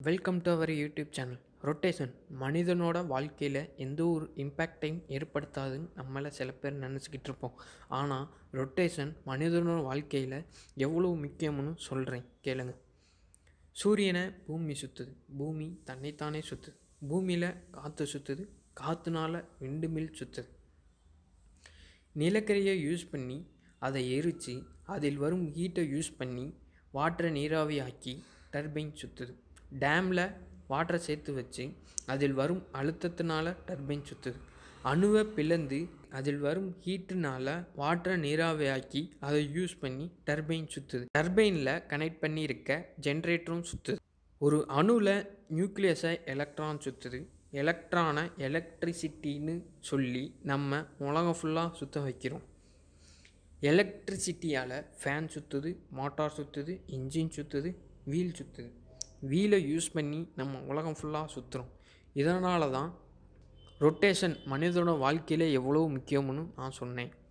welcome to our YouTube channel rotation மனிதனோட வாழ்க்கையில் எந்த ஒரு இம்பேக்டையும் ஏற்படுத்தாதுன்னு நம்மள சில பேர் நினச்சிக்கிட்டு இருப்போம் ஆனால் ரொட்டேஷன் மனிதனோட வாழ்க்கையில் எவ்வளோ முக்கியம்னு சொல்கிறேன் கேளுங்க சூரியனை பூமி சுற்றுது பூமி தன்னைத்தானே சுற்றுது பூமியில் காற்று சுற்றுது காற்றுனால விண்டு மில் சுற்றுது நிலக்கரியை யூஸ் பண்ணி அதை எரித்து அதில் வரும் ஹீட்டை யூஸ் பண்ணி வாட்டரை நீராவி ஆக்கி டர்பைன் சுற்றுது டேமில் வாட்டரை சேர்த்து வச்சு அதில் வரும் அழுத்தத்தினால டர்பைன் சுற்றுது அணுவை பிளந்து அதில் வரும் ஹீட்டுனால வாட்டரை நீராவி ஆக்கி அதை யூஸ் பண்ணி டர்பைன் சுற்றுது டர்பைனில் கனெக்ட் பண்ணி இருக்க ஜென்ரேட்டரும் சுற்றுது ஒரு அணுவில் நியூக்ளியஸை எலக்ட்ரான் சுற்றுது எலக்ட்ரானை எலக்ட்ரிசிட்டின்னு சொல்லி நம்ம உலகம் ஃபுல்லாக சுற்ற வைக்கிறோம் எலக்ட்ரிசிட்டியால் ஃபேன் சுற்றுது மோட்டார் சுற்றுது இன்ஜின் சுற்றுது வீல் சுற்றுது வீலை யூஸ் பண்ணி நம்ம உலகம் ஃபுல்லாக சுற்றுறோம் இதனால தான் ரொட்டேஷன் மனிதனோட வாழ்க்கையில் எவ்வளோ முக்கியம்னு நான் சொன்னேன்